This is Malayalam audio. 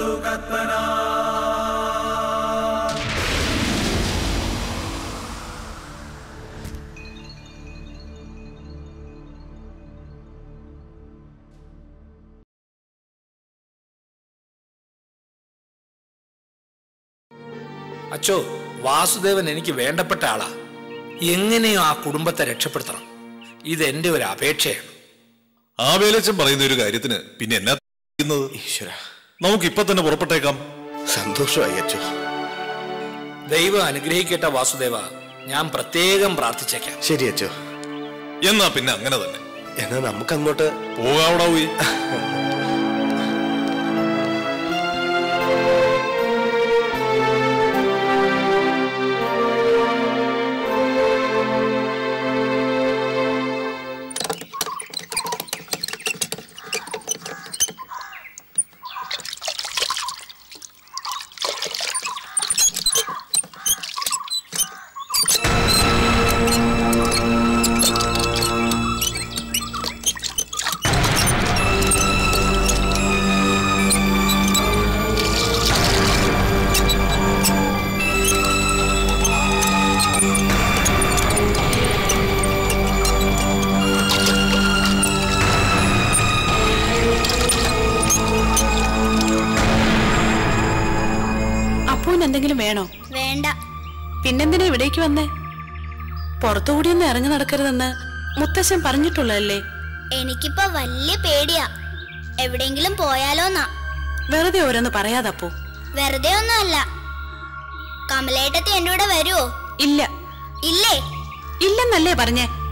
അച്ചോ വാസുദേവൻ എനിക്ക് വേണ്ടപ്പെട്ട ആളാ എങ്ങനെയോ ആ കുടുംബത്തെ രക്ഷപ്പെടുത്തണം ഇതെന്റെ ഒരു അപേക്ഷയാണ് ആ വേലച്ചൻ പറയുന്ന ഒരു കാര്യത്തിന് പിന്നെ എന്നാ ചെയ്യുന്നത് ഈശ്വര നമുക്ക് ഇപ്പൊ തന്നെ പുറപ്പെട്ടേക്കാം സന്തോഷമായി അച്ചു ദൈവം അനുഗ്രഹിക്കട്ടെ വാസുദേവ ഞാൻ പ്രത്യേകം പ്രാർത്ഥിച്ചേക്കാം ശരി അച്ചു എന്നാ പിന്നെ അങ്ങനെ തന്നെ എന്നാ നമുക്ക് അങ്ങോട്ട് പോകാവിടാ പോയി അപ്പൂന് എന്തെങ്കിലും വേണോ വേണ്ട പിന്നെന്തിനാ ഇവിടേക്ക് വന്നേ പുറത്തുകൂടിയൊന്നും ഇറങ്ങി നടക്കരുതെന്ന് മുത്തശ്ശൻ പറഞ്ഞിട്ടുള്ളതല്ലേ എനിക്കിപ്പോ വലിയ പേടിയാ എവിടെയെങ്കിലും പോയാലോന്നാ വെറുതെ ഓരോന്ന് പറയാതപ്പൂ വെറുതെ ഒന്നുമല്ല കമലേട്ടത്തി എന്റെ കൂടെ വരുവോ ഇല്ല ഇല്ലേ ഇല്ലെന്നല്ലേ പറഞ്ഞേ